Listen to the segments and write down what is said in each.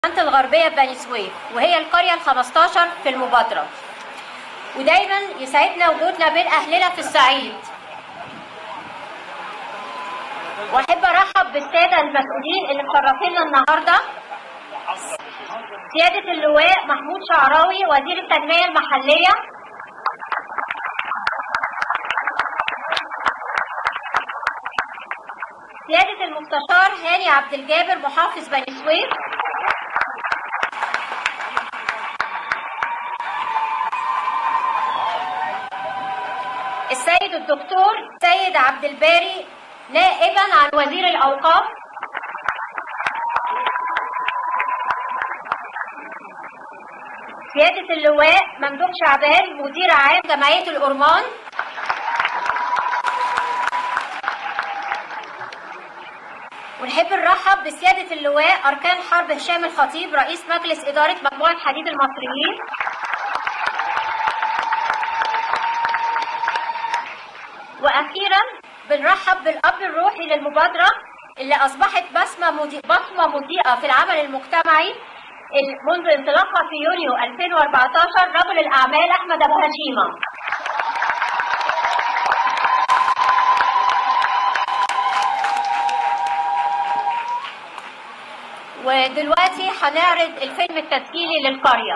المنطقة الغربية بني سويف وهي القرية ال 15 في المبادرة ودايما يسعدنا وجودنا بين أهلنا في الصعيد وأحب أرحب بالسادة المسؤولين اللي مشرفينا النهاردة سيادة اللواء محمود شعراوي وزير التنمية المحلية سيادة المستشار هاني عبد الجابر محافظ بني سويف السيد الدكتور سيد عبد الباري نائبا عن وزير الأوقاف سيادة اللواء ممدوح شعبان مدير عام جمعية الأورمان ونحب نرحب بسيادة اللواء أركان حرب هشام الخطيب رئيس مجلس إدارة مجموعة حديد المصريين وأخيرا بنرحب بالأب الروحي للمبادرة اللي أصبحت بصمة مضيئة بصمة مضيئة في العمل المجتمعي منذ انطلاقها في يونيو 2014 رجل الأعمال أحمد أبو هشيمة ودلوقتي هنعرض الفيلم التسجيلي للقرية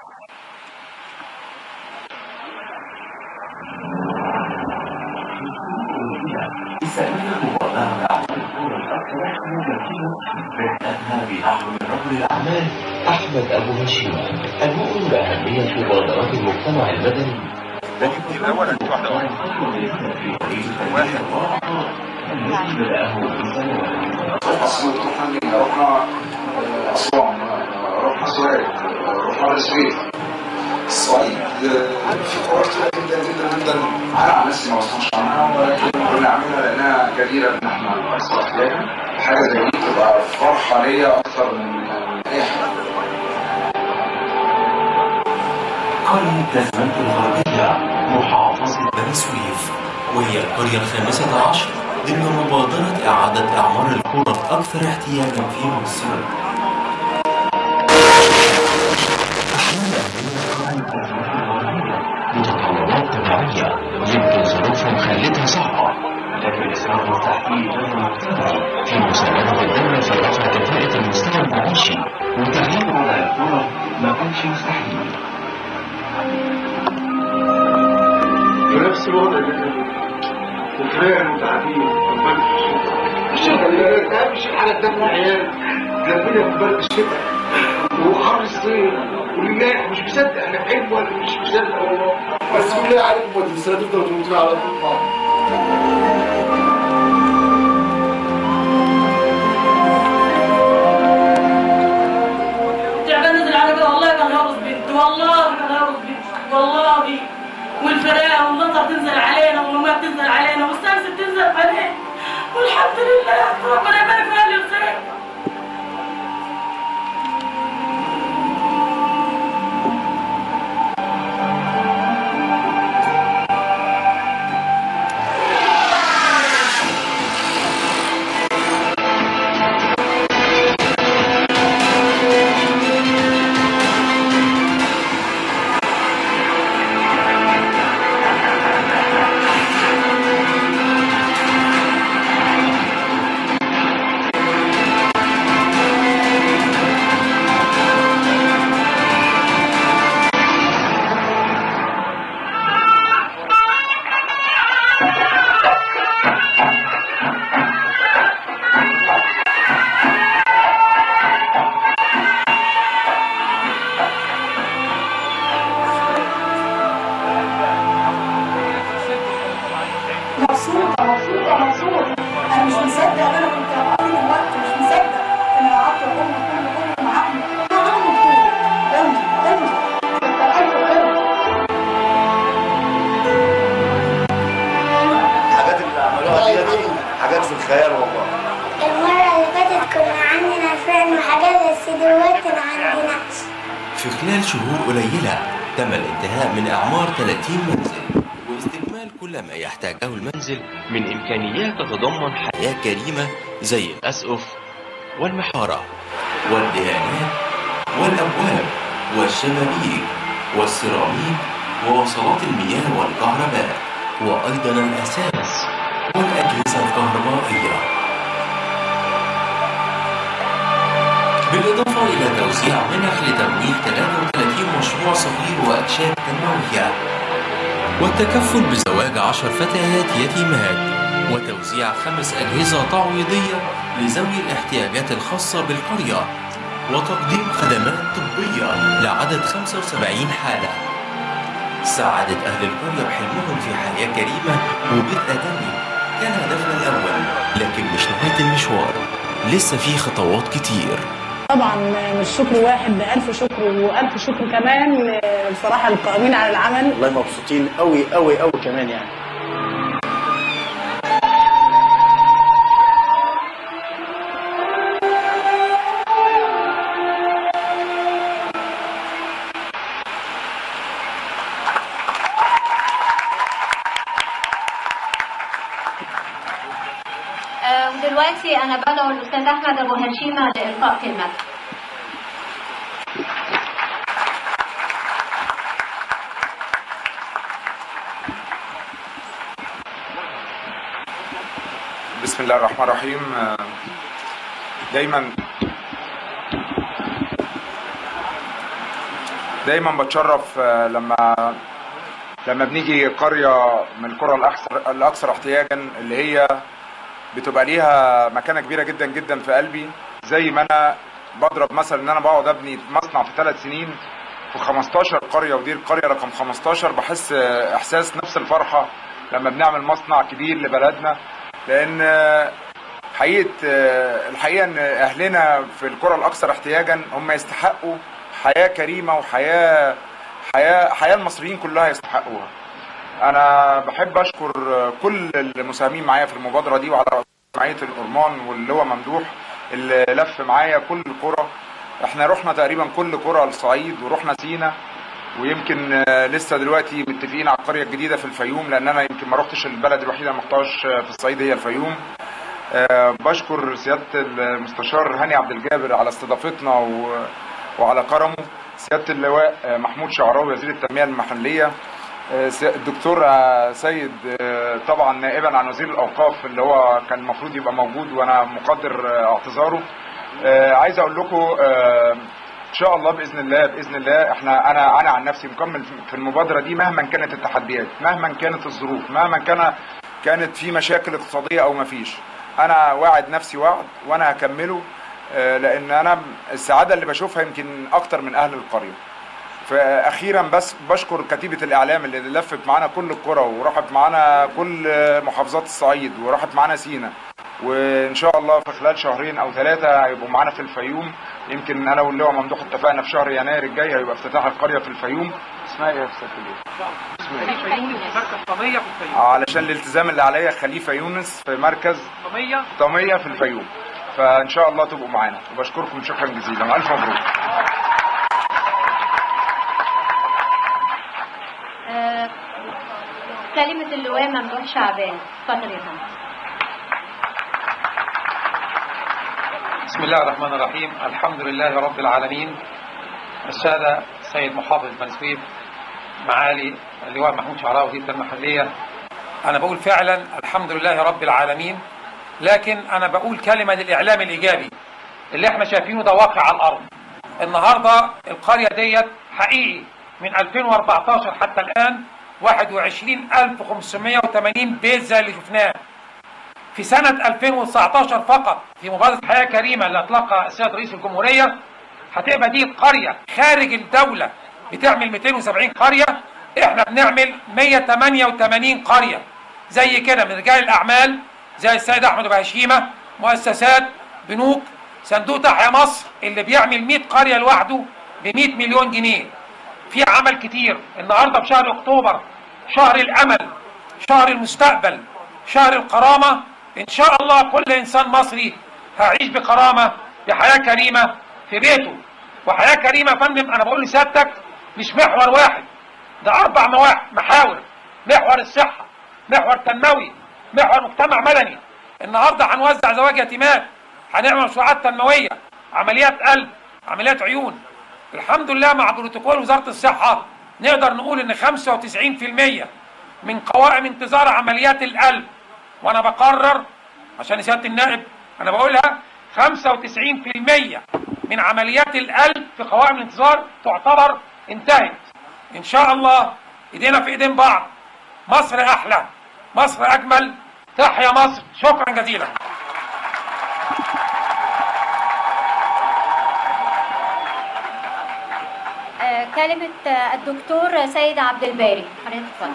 الأعمال أحمد أبو هشيم المؤمن بأهمية مبادرات المجتمع المدني الأول أنت واحدة واحدة الذي بدأه بسنوات أصل رحنا رحنا أسوان رحنا سوهاج رحنا السويد الصعيد في قرى كتيرة جدا جدا جدا أنا عن نفسي ما وصلتش عنها ولكن كنا عاملينها لأنها جديرة إن إحنا نصرف عليها حاجة زي دي تبقى فرحة ليا أكتر من من أي حاجة قرية جزمة الغربية محافظة بني سويف وهي القرية الخامسة عشر ضمن مبادرة إعادة إعمار القرى الأكثر احتياجا في مصر أحيانا أهلنا قرية جزمة الغربية متطلبات طبيعية يمكن ظروفهم خلتها صعبة لكن إصرار وتحقيق غير مقتدر في مساعدة الدولة في رفع كفاءة المستوى المعيشي وتغيير وضع القرى ما كانش مستحيل بنفس الوضع اللي كان وكفايه المتعبين وبرد الشتاء الشتاء اللي كان اهم شيء على دم العيال جنبنا في برد الشتاء وحر الصيف والله مش مصدق انا حلم ولا مش مصدق والله بس بالله عليكم ما تنسوا تفضلوا تموتوا على طول تعبان نزل على كده والله كان هرس بنت والله كان هرس بنت والله والفراقه والمطر تنزل علينا والميه بتنزل علينا والشمس بتنزل علينا والحمد لله ربنا يبارك في اهل الخير مبسوطة مبسوطة مبسوطة أنا مش مصدق أنا كنت هقضي الوقت مش مصدق أنا قعدت أقوم كل كل معاهم أنا مبسوطة أمي أمي ألف خير الحاجات اللي عملوها دي حاجات في الخيال والله المرة اللي فاتت كنا عندنا فعلا حاجات بس دلوقتي ما عندناش في خلال شهور قليلة تم الانتهاء من إعمار 30 منزل واستكمال كل ما يحتاجه المنزل من إمكانيات تتضمن حياة كريمة زي الأسقف والمحارة والدهانات والأبواب والشبابيك والسيراميك ووصلات المياه والكهرباء وأيضا الأساس والأجهزة الكهربائية بالإضافة إلى توزيع منح لتمويل 33 مشروع صغير وأكشاف تنموية والتكفل بزواج عشر فتيات يتيمات وتوزيع خمس أجهزة تعويضية لذوي الاحتياجات الخاصة بالقرية وتقديم خدمات طبية لعدد 75 حالة ساعدت أهل القرية بحلمهم في حياة كريمة وبيت آدمي كان هدفنا الأول لكن مش نهاية المشوار لسه في خطوات كتير طبعا مش شكر واحد ده ألف شكر وألف شكر كمان بصراحة القائمين على العمل والله مبسوطين قوي قوي قوي كمان يعني آه، ودلوقتي أنا بدعو الأستاذ أحمد أبو هشيمة لإلقاء كلمة بسم الله الرحمن الرحيم آه، دايما دايما بتشرف آه، لما لما بنيجي قرية من القرى الأكثر الأكثر احتياجا اللي هي بتبقى ليها مكانة كبيرة جدا جدا في قلبي زي ما أنا بضرب مثلا إن أنا بقعد أبني مصنع في ثلاث سنين في 15 قرية ودي القرية رقم 15 بحس آه، إحساس نفس الفرحة لما بنعمل مصنع كبير لبلدنا لأن آه، حقيقة آه، الحقيقة إن أهلنا في القرى الأكثر احتياجا هم يستحقوا حياة كريمة وحياة حياة حياة المصريين كلها يستحقوها. أنا بحب أشكر آه، كل المساهمين معايا في المبادرة دي وعلى رأس جمعية الأورمان واللي هو ممدوح اللي لف معايا كل القرى. احنا رحنا تقريبا كل قرى الصعيد ورحنا سينا ويمكن آه، لسه دلوقتي متفقين على القريه الجديده في الفيوم لان انا يمكن ما رحتش البلد الوحيده اللي ما رحتهاش آه، في الصعيد هي الفيوم آه، بشكر سياده المستشار هاني عبد الجابر على استضافتنا و- وعلى كرمه سياده اللواء آه، محمود شعراوي وزير التنميه المحليه آه، سي- الدكتور آه، سيد آه، طبعا نائبا عن وزير الاوقاف اللي هو كان المفروض يبقى موجود وانا مقدر آه، اعتذاره آه، عايز اقول لكم آه، ان شاء الله باذن الله باذن الله احنا انا انا عن نفسي مكمل في المبادره دي مهما كانت التحديات مهما كانت الظروف مهما كان كانت في مشاكل اقتصاديه او ما فيش انا واعد نفسي وعد وانا هكمله آه، لان انا السعاده اللي بشوفها يمكن اكتر من اهل القريه فاخيرا بس بشكر كتيبه الاعلام اللي لفت معانا كل القرى وراحت معانا كل محافظات الصعيد وراحت معانا سينا وان شاء الله في خلال شهرين او ثلاثه هيبقوا معانا في الفيوم يمكن انا واللواء ممدوح اتفقنا في شهر يناير الجاي هيبقى افتتاح القريه في الفيوم اسمها ايه يا استاذ علشان الالتزام اللي عليا خليفه يونس في مركز طميه طميه في الفيوم فان شاء الله تبقوا معانا وبشكركم شكرا جزيلا الف مبروك آه، كلمة اللواء ممدوح شعبان اتفضل يا فندم بسم الله الرحمن الرحيم الحمد لله رب العالمين السادة سيد محافظ بني سويف معالي اللواء محمود شعراوي وزير المحلية أنا بقول فعلا الحمد لله رب العالمين لكن أنا بقول كلمة للإعلام الإيجابي اللي احنا شايفينه ده واقع على الأرض النهاردة القرية ديت حقيقي من 2014 حتى الآن 21580 بيت زي اللي شفناه في سنة 2019 فقط في مبادرة حياة كريمة اللي أطلقها السيد رئيس الجمهورية هتبقى دي قرية خارج الدولة بتعمل 270 قرية احنا بنعمل 188 قرية زي كده من رجال الأعمال زي السيد أحمد أبو هشيمة مؤسسات بنوك صندوق تحيا مصر اللي بيعمل 100 قرية لوحده ب 100 مليون جنيه في عمل كتير النهارده في شهر اكتوبر شهر الامل شهر المستقبل شهر الكرامه ان شاء الله كل انسان مصري هيعيش بكرامه بحياه كريمه في بيته وحياه كريمه يا فندم انا بقول لسيادتك مش محور واحد ده اربع مواح- محاور محور الصحه محور تنموي محور مجتمع مدني النهارده هنوزع زواج يتيمات هنعمل مشروعات تنمويه عمليات قلب عمليات عيون الحمد لله مع بروتوكول وزاره الصحه نقدر نقول ان 95% من قوائم انتظار عمليات القلب وانا بقرر عشان سياده النائب انا بقولها 95% من عمليات القلب في قوائم الانتظار تعتبر انتهت ان شاء الله ايدينا في ايدين بعض مصر احلى مصر اجمل تحيا مصر شكرا جزيلا آه، كلمة آه، الدكتور سيد عبد الباري حضرتك اتفضل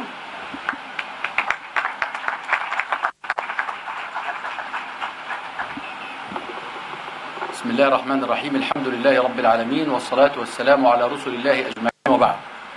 بسم الله الرحمن الرحيم الحمد لله رب العالمين والصلاة والسلام على رسل الله أجمعين وبعد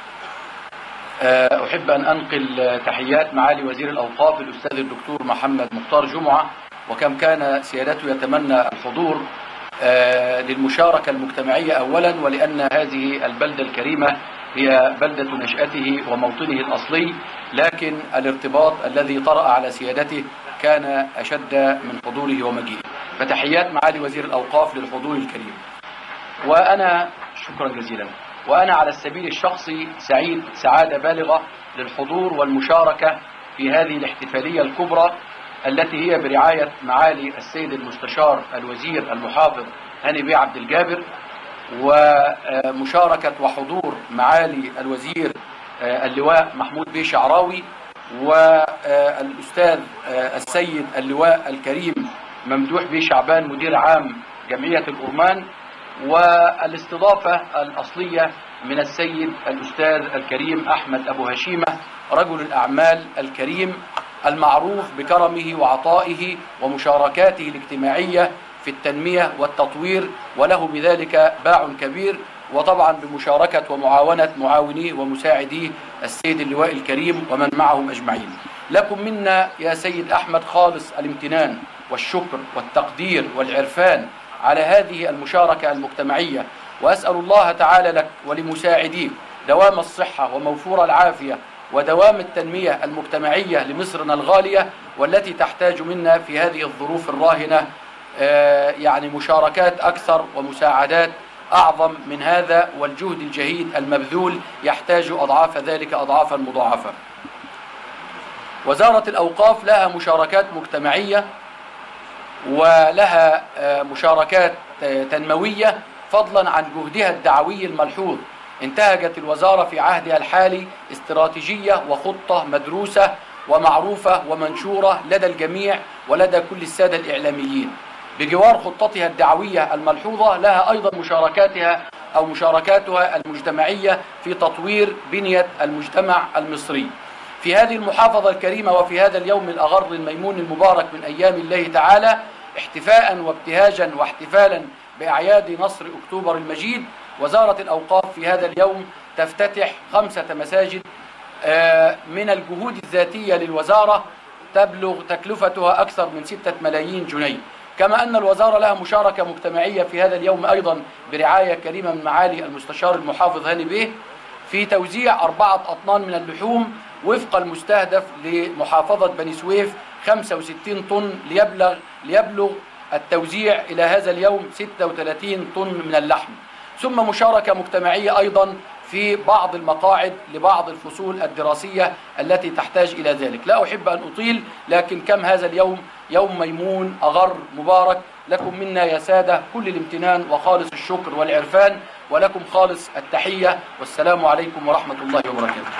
آه، أحب أن أنقل تحيات معالي وزير الأوقاف الأستاذ الدكتور محمد مختار جمعة وكم كان سيادته يتمنى الحضور آه، للمشاركة المجتمعية أولا ولأن هذه البلدة الكريمة هي بلدة نشأته وموطنه الأصلي لكن الارتباط الذي طرأ على سيادته كان أشد من حضوره ومجيئه فتحيات معالي وزير الأوقاف للحضور الكريم وأنا شكرا جزيلا وأنا على السبيل الشخصي سعيد سعادة بالغة للحضور والمشاركة في هذه الاحتفالية الكبرى التي هي برعاية معالي السيد المستشار الوزير المحافظ هاني بيه عبد الجابر ومشاركة وحضور معالي الوزير اللواء محمود بيه شعراوي والأستاذ السيد اللواء الكريم ممدوح بيه شعبان مدير عام جمعية الأرمان والاستضافة الأصلية من السيد الأستاذ الكريم أحمد أبو هشيمة رجل الأعمال الكريم المعروف بكرمه وعطائه ومشاركاته الاجتماعية في التنمية والتطوير وله بذلك باع كبير وطبعا بمشاركة ومعاونة معاونيه ومساعديه السيد اللواء الكريم ومن معهم أجمعين لكم منا يا سيد أحمد خالص الامتنان والشكر والتقدير والعرفان على هذه المشاركة المجتمعية وأسأل الله تعالى لك ولمساعديك دوام الصحة وموفور العافية ودوام التنمية المجتمعية لمصرنا الغالية والتي تحتاج منا في هذه الظروف الراهنة آه، يعني مشاركات أكثر ومساعدات أعظم من هذا والجهد الجهيد المبذول يحتاج أضعاف ذلك أضعافا مضاعفة وزارة الأوقاف لها مشاركات مجتمعية ولها آه، مشاركات آه، تنموية فضلا عن جهدها الدعوي الملحوظ انتهجت الوزارة في عهدها الحالي استراتيجية وخطة مدروسة ومعروفة ومنشورة لدى الجميع ولدى كل السادة الإعلاميين بجوار خطتها الدعوية الملحوظة لها أيضا مشاركاتها أو مشاركاتها المجتمعية في تطوير بنية المجتمع المصري في هذه المحافظة الكريمة وفي هذا اليوم الأغر الميمون المبارك من أيام الله تعالى احتفاء وابتهاجا واحتفالا بأعياد نصر أكتوبر المجيد وزارة الأوقاف في هذا اليوم تفتتح خمسة مساجد آه، من الجهود الذاتية للوزارة تبلغ تكلفتها أكثر من ستة ملايين جنيه كما أن الوزارة لها مشاركة مجتمعية في هذا اليوم أيضا برعاية كريمة من معالي المستشار المحافظ هاني بيه في توزيع أربعة أطنان من اللحوم وفق المستهدف لمحافظة بني سويف 65 طن ليبلغ ليبلغ التوزيع إلى هذا اليوم 36 طن من اللحم ثم مشاركة مجتمعية أيضا في بعض المقاعد لبعض الفصول الدراسية التي تحتاج إلى ذلك لا أحب أن أطيل لكن كم هذا اليوم يوم ميمون أغر مبارك لكم منا يا سادة كل الامتنان وخالص الشكر والعرفان ولكم خالص التحية والسلام عليكم ورحمة الله وبركاته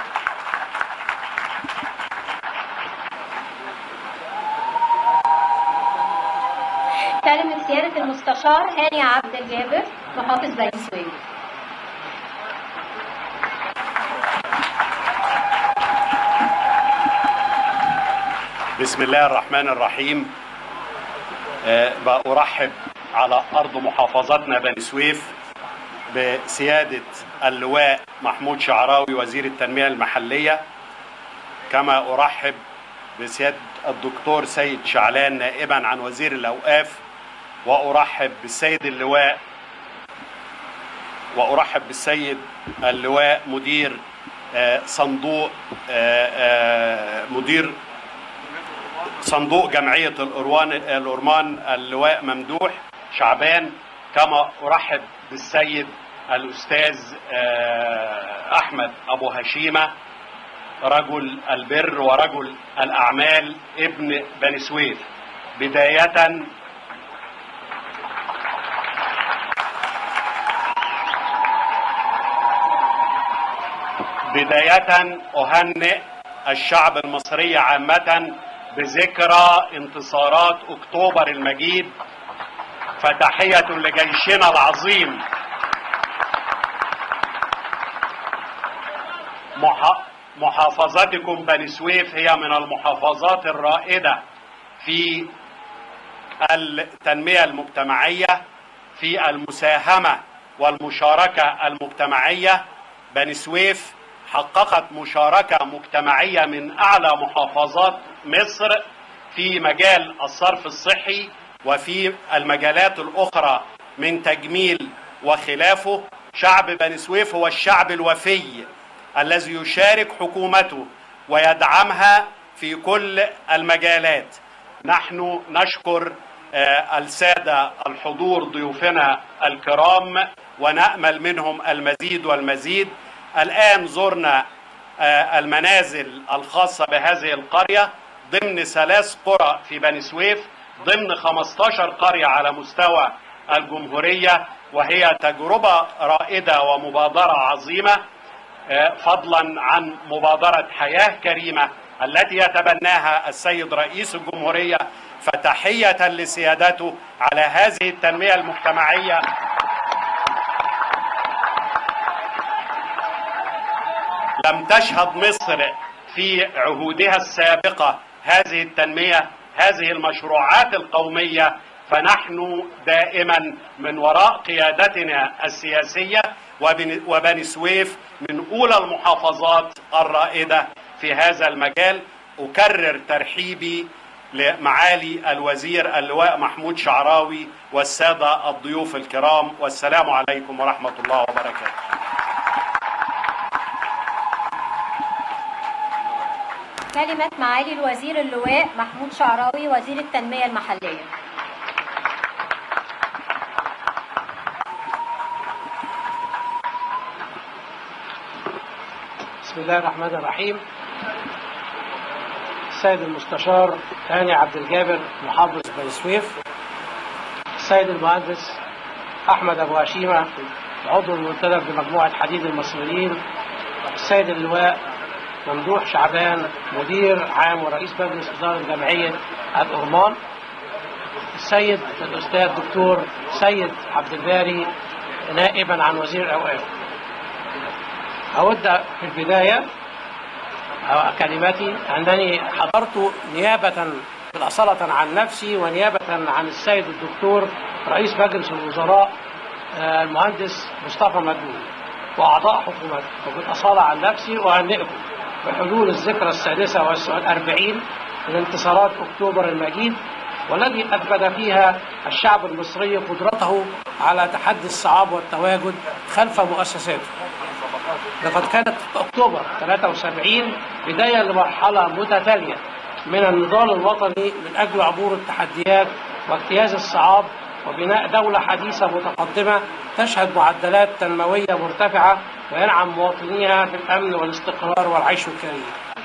كلمة سيادة المستشار هاني عبد الجابر محافظ بني سويف بسم الله الرحمن الرحيم آه، بأرحب على أرض محافظتنا بني سويف بسيادة اللواء محمود شعراوي وزير التنمية المحلية كما أرحب بسيادة الدكتور سيد شعلان نائبا عن وزير الأوقاف وأرحب بالسيد اللواء وأرحب بالسيد اللواء مدير آه، صندوق آه، آه، مدير صندوق جمعية الأروان الأرمان اللواء ممدوح شعبان كما أرحب بالسيد الأستاذ آه، أحمد أبو هشيمة رجل البر ورجل الأعمال ابن بني سويف بداية بداية أهنئ الشعب المصري عامة بذكرى انتصارات أكتوبر المجيد فتحية لجيشنا العظيم مح- محافظتكم بني سويف هي من المحافظات الرائدة في التنمية المجتمعية في المساهمة والمشاركة المجتمعية بني سويف حققت مشاركة مجتمعية من أعلى محافظات مصر في مجال الصرف الصحي وفي المجالات الأخرى من تجميل وخلافه شعب بني سويف هو الشعب الوفي الذي يشارك حكومته ويدعمها في كل المجالات نحن نشكر آه، السادة الحضور ضيوفنا الكرام ونأمل منهم المزيد والمزيد الآن زرنا آه، المنازل الخاصة بهذه القرية ضمن ثلاث قرى في بني سويف ضمن 15 قرية على مستوى الجمهورية وهي تجربة رائدة ومبادرة عظيمة آه، فضلا عن مبادرة حياة كريمة التي يتبناها السيد رئيس الجمهورية فتحية لسيادته على هذه التنمية المجتمعية لم تشهد مصر في عهودها السابقة هذه التنمية هذه المشروعات القومية فنحن دائما من وراء قيادتنا السياسية وبن- وبني سويف من أولى المحافظات الرائدة في هذا المجال أكرر ترحيبي لمعالي الوزير اللواء محمود شعراوي والسادة الضيوف الكرام والسلام عليكم ورحمة الله وبركاته كلمة معالي الوزير اللواء محمود شعراوي وزير التنمية المحلية بسم الله الرحمن الرحيم السيد المستشار هاني عبد الجابر محافظ بني سويف السيد المهندس احمد ابو هشيمه عضو المنتدب بمجموعه حديد المصريين السيد اللواء ممدوح شعبان مدير عام ورئيس مجلس اداره جمعيه الأرمان السيد الاستاذ الدكتور سيد عبد الباري نائبا عن وزير الاوقاف أود في البداية أو كلمتي أنني حضرت نيابة بالأصالة عن نفسي ونيابة عن السيد الدكتور رئيس مجلس الوزراء آه، المهندس مصطفى مدبولي وأعضاء حكومته وبالأصالة عن نفسي وأهنئكم بحلول الذكرى السادسة والأربعين من انتصارات أكتوبر المجيد والذي أثبت فيها الشعب المصري قدرته على تحدي الصعاب والتواجد خلف مؤسساته لقد كانت أكتوبر 73 بداية لمرحلة متتالية من النضال الوطني من أجل عبور التحديات واجتياز الصعاب وبناء دولة حديثة متقدمة تشهد معدلات تنموية مرتفعة وينعم مواطنيها بالأمن والاستقرار والعيش الكريم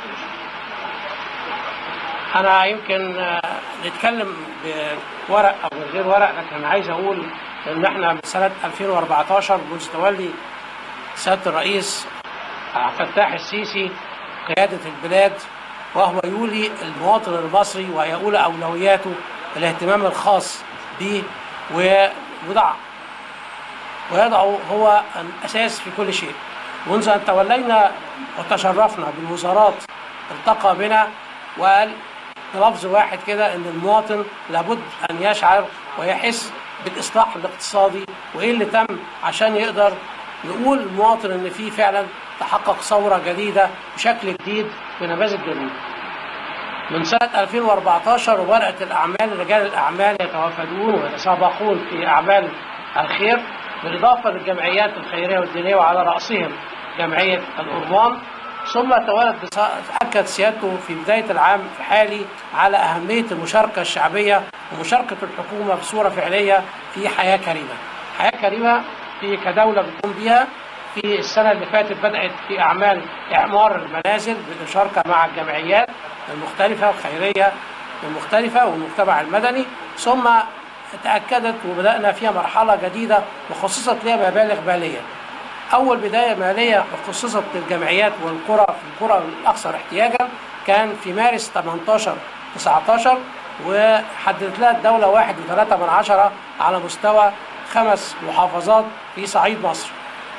أنا يمكن آه، نتكلم بورق أو من غير ورق لكن عايز أقول إن إحنا من سنة 2014 منذ تولي سيادة الرئيس عبد الفتاح السيسي قيادة البلاد وهو يولي المواطن المصري ويقول أولوياته الاهتمام الخاص به ويضع ويضع هو الأساس في كل شيء منذ أن تولينا وتشرفنا بالوزارات التقى بنا وقال بلفظ واحد كده ان المواطن لابد ان يشعر ويحس بالاصلاح الاقتصادي وايه اللي تم عشان يقدر نقول المواطن ان في فعلا تحقق ثوره جديده بشكل جديد بنماذج جديده. من سنه 2014 وبدات الاعمال رجال الاعمال يتوافدون ويتسابقون في اعمال الخير بالاضافه للجمعيات الخيريه والدينيه وعلى راسهم جمعيه الأرمان ثم تولد بص- أكد سيادته في بداية العام الحالي على أهمية المشاركة الشعبية ومشاركة الحكومة بصورة فعلية في حياة كريمة. حياة كريمة في كدوله بتقوم بيها في السنه اللي فاتت بدات في اعمال اعمار المنازل بالمشاركه مع الجمعيات المختلفه الخيريه المختلفه والمجتمع المدني ثم تاكدت وبدانا فيها مرحله جديده وخصصت لها مبالغ ماليه اول بدايه ماليه خصصت للجمعيات والقرى في القرى الاكثر احتياجا كان في مارس 18 19 وحددت لها الدوله واحد وثلاثة من عشرة على مستوى خمس محافظات في صعيد مصر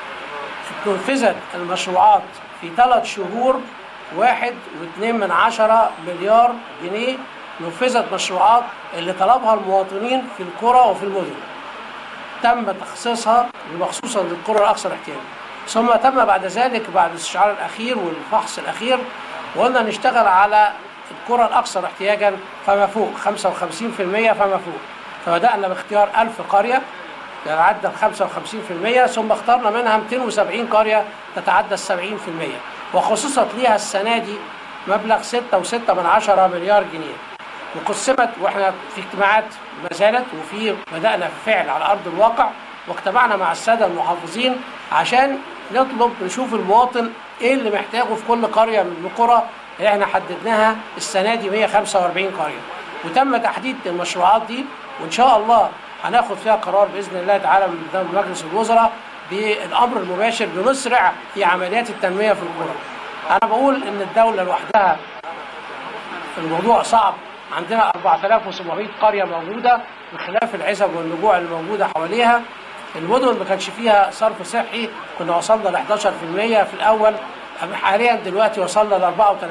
نفذت المشروعات في ثلاث شهور واحد واثنين من عشرة مليار جنيه نفذت مشروعات اللي طلبها المواطنين في القرى وفي المدن تم تخصيصها مخصوصا للقرى الاكثر احتياجا ثم تم بعد ذلك بعد الاستشعار الاخير والفحص الاخير وقلنا نشتغل على القرى الاكثر احتياجا فما فوق 55% فما فوق فبدانا باختيار 1000 قريه تتعدى ال 55% ثم اخترنا منها 270 قريه تتعدى ال 70% وخصصت ليها السنه دي مبلغ 6.6 من عشرة مليار جنيه وقسمت واحنا في اجتماعات ما زالت وفي بدانا في فعل على ارض الواقع واجتمعنا مع الساده المحافظين عشان نطلب نشوف المواطن ايه اللي محتاجه في كل قريه من القرى اللي احنا حددناها السنه دي 145 قريه وتم تحديد المشروعات دي وان شاء الله هناخد فيها قرار باذن الله تعالى من قدام مجلس الوزراء بالامر المباشر بنسرع في عمليات التنميه في القرى. انا بقول ان الدوله لوحدها الموضوع صعب عندنا 4700 قريه موجوده بخلاف العزب والنجوع اللي موجوده حواليها المدن ما كانش فيها صرف صحي كنا وصلنا ل 11% في الاول حاليا دلوقتي وصلنا ل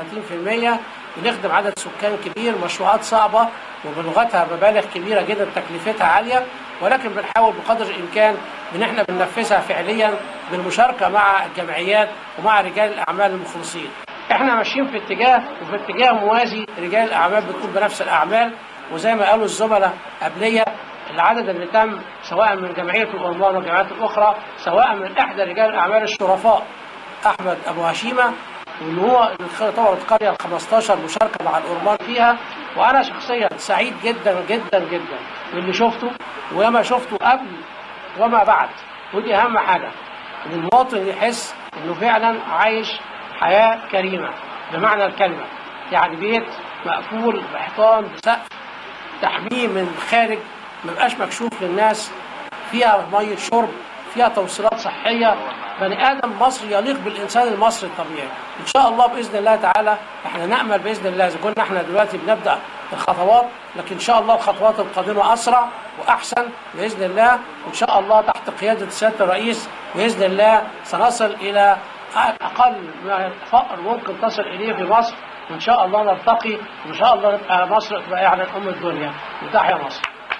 34% بنخدم عدد سكان كبير مشروعات صعبه وبلغتها مبالغ كبيره جدا تكلفتها عاليه ولكن بنحاول بقدر الامكان ان احنا بننفذها فعليا بالمشاركه مع الجمعيات ومع رجال الاعمال المخلصين. احنا ماشيين في اتجاه وفي اتجاه موازي رجال الاعمال بتكون بنفس الاعمال وزي ما قالوا الزملاء قبليه العدد اللي تم سواء من جمعيه الأورمان والجمعيات الاخرى سواء من احدى رجال الاعمال الشرفاء احمد ابو هشيمه واللي هو طور القريه ال 15 مشاركه مع الأورمان فيها وانا شخصيا سعيد جدا جدا جدا باللي شفته وما شفته قبل وما بعد ودي اهم حاجه ان المواطن يحس انه فعلا عايش حياه كريمه بمعنى الكلمه يعني بيت مقفول بحيطان بسقف تحميه من الخارج ما يبقاش مكشوف للناس فيها ميه شرب فيها توصيلات صحيه بني ادم مصري يليق بالانسان المصري الطبيعي ان شاء الله باذن الله تعالى احنا نامل باذن الله اذا كنا احنا دلوقتي بنبدا الخطوات لكن ان شاء الله الخطوات القادمه اسرع واحسن باذن الله وان شاء الله تحت قياده سياده الرئيس باذن الله سنصل الى اقل ما فقر ممكن تصل اليه في مصر وان شاء الله نرتقي وان شاء الله نبقى مصر تبقى يعني ام الدنيا وتحيا مصر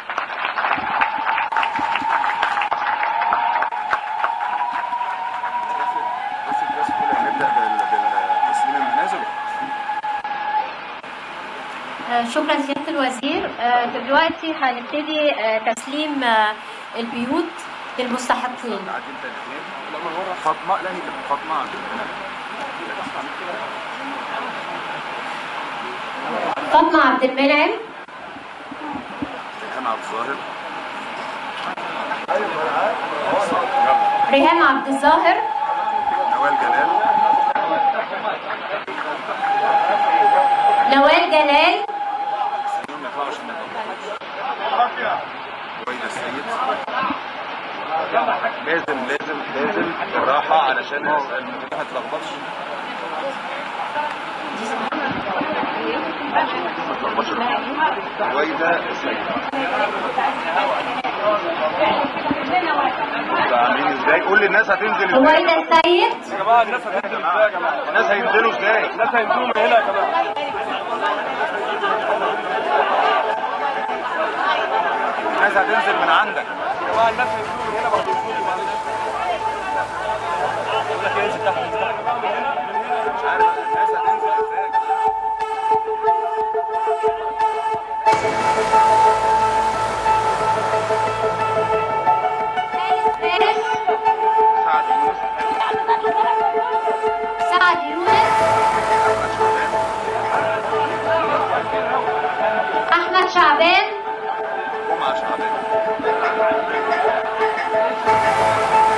آه، شكرا سيادة الوزير آه، دلوقتي هنبتدي آه، تسليم آه، البيوت للمستحقين فاطمه لا هي فاطمه فاطمة عبد المنعم ريهام عبد الظاهر ريهام عبد الظاهر نوال جلال نوال جلال سنين ما يطلعوش من ويدا السيد لازم لازم لازم بالراحه علشان الموضوع ما تلخبطش ما تلخبطش ويدا السيد يبقى عاملين ازاي؟ قول للناس هتنزل ازاي؟ رويدة السيد يا جماعه الناس هتنزل ازاي يا جماعه؟ الناس هينزلوا ازاي؟ الناس هينزلوا من هنا يا جماعه الناس هتنزل من عندك يا جماعه الناس هينزلوا من هنا برضه ينزلوا معلش يقول لك انزل تحت انزل تحت مش عارف الناس هتنزل ازاي سعد يونس أحمد شعبان جمعه شعبان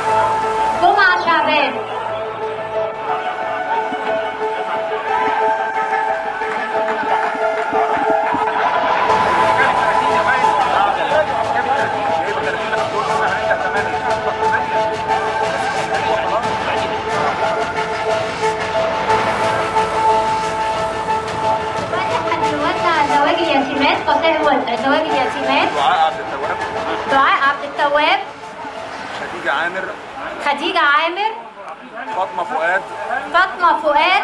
خديجة عامر فاطمه فؤاد فاطمة فؤاد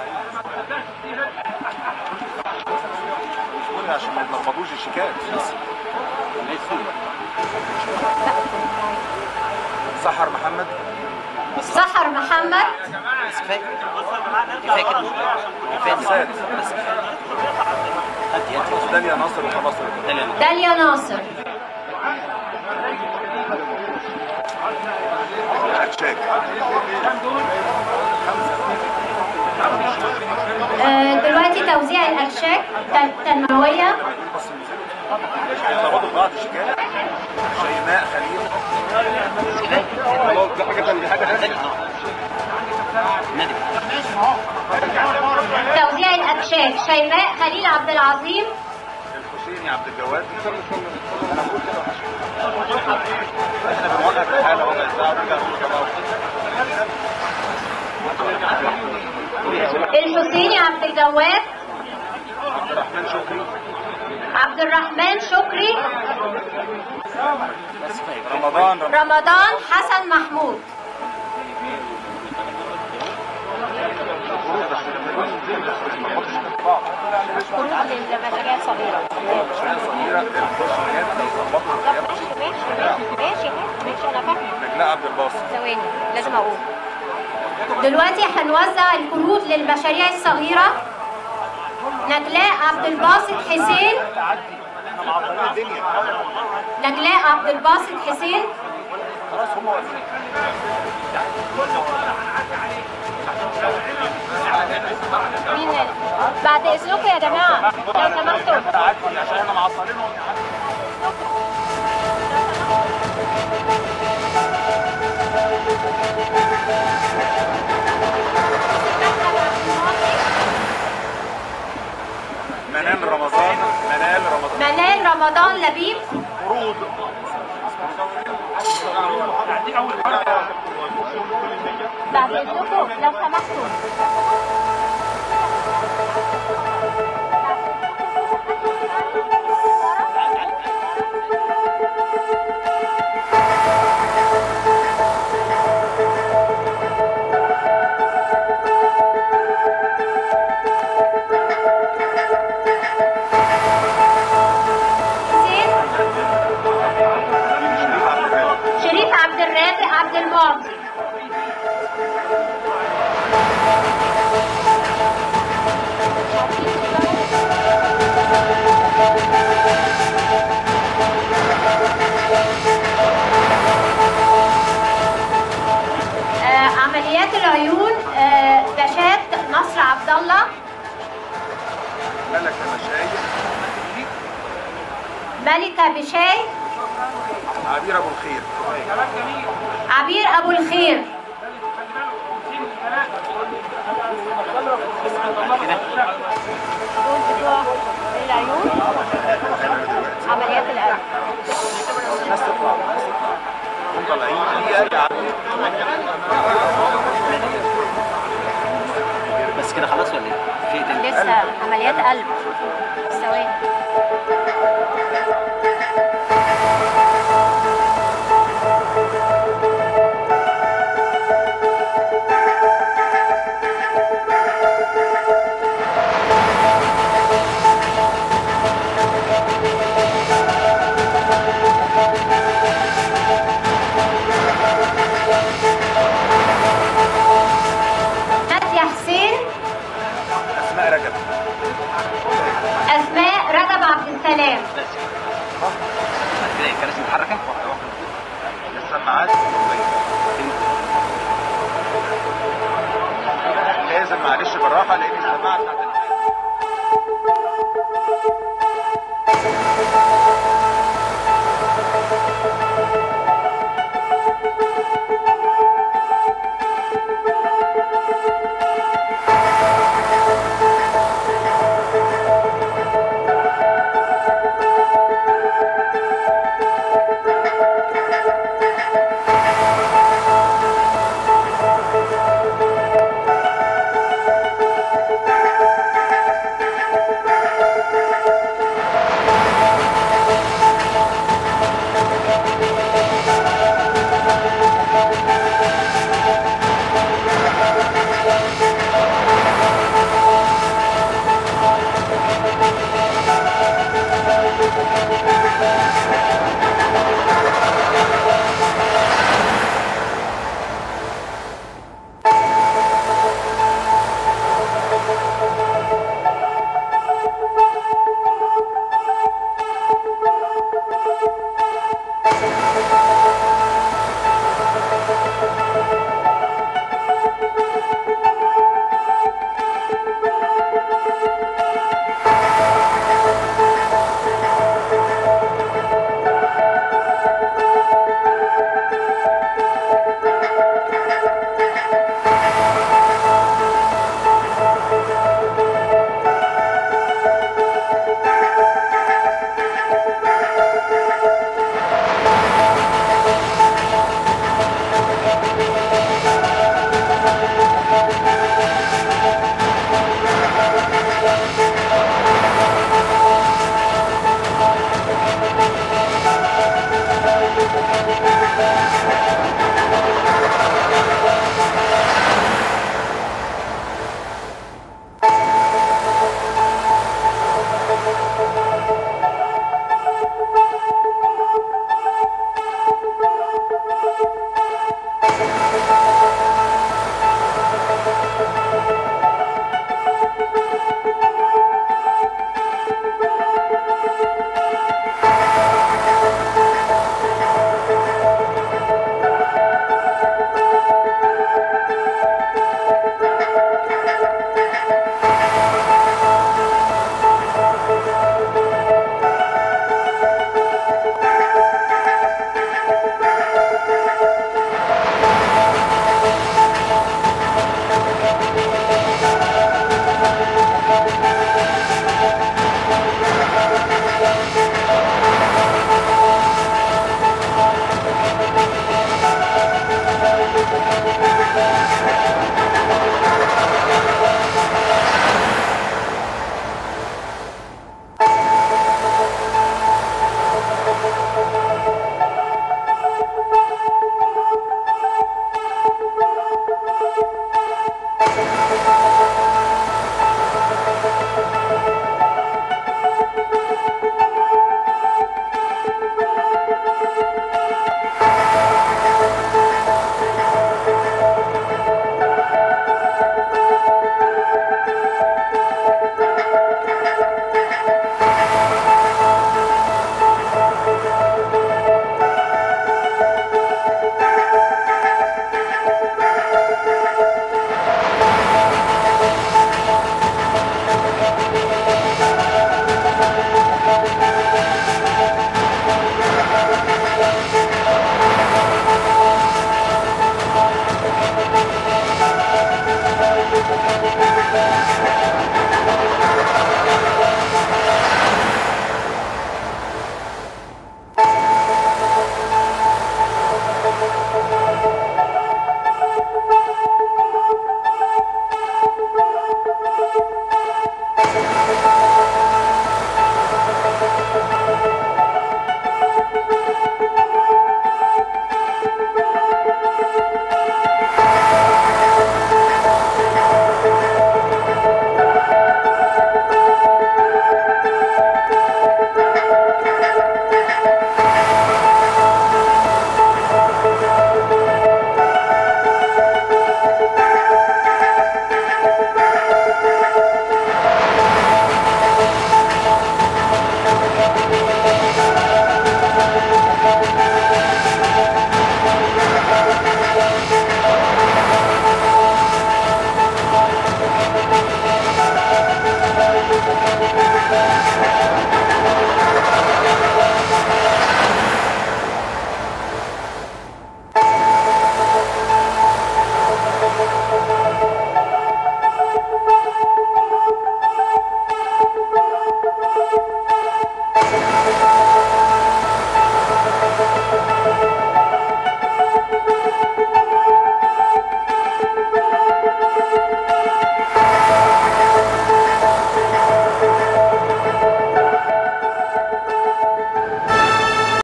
قولي عشان ما تلخبطوش الشيكات سحر محمد سحر محمد فساد داليا ناصر وخلاص داليا ناصر تشيك آه، دلوقتي توزيع الأكشاك تن- تنموية تاخدوا بعض الشيكات شيماء خليل خلاص دي حاجه ثانيه دي حاجه ثانيه توزيع الأكشاك شيماء خليل عبد العظيم الحسيني عبد الجواد احنا بنوقف الحاله ربع ساعه ونرجع الحسيني عبد الجواد عبد الرحمن شكري عبد الرحمن شكري رمضان رمضان حسن محمود خروج للمشاريع الصغيرة ماشي ماشي ماشي انا فاهمة نجلاء عبد الباسط ثواني لازم اقول دلوقتي هنوزع الكروت للمشاريع الصغيرة نجلاء عبد الباسط حسين نجلاء عبد الباسط حسين مين بعد اذنكم يا جماعه لو سمحتوا عشان احنا معطلينهم منال رمضان منال رمضان منال رمضان لبيب قروض بعد اذنكم لو سمحتوا حسين شريف عبد الرازق عبد المعطي آه، عمليات العيون آه، باشات نصر عبد الله ملك مشايخ ملكة بشاي عبير ابو الخير عبير أبو الخير دول بتوع العيون عمليات القلب الناس تطلع هم طالعين يا عم بس كده خلاص ولا ايه؟ في تاني لسه عمليات قلب ثواني نادية حسين اسماء رجب أسماء رجب عبد السلام كده الكراسي متحركه؟ السماعات لازم معلش بالراحه لان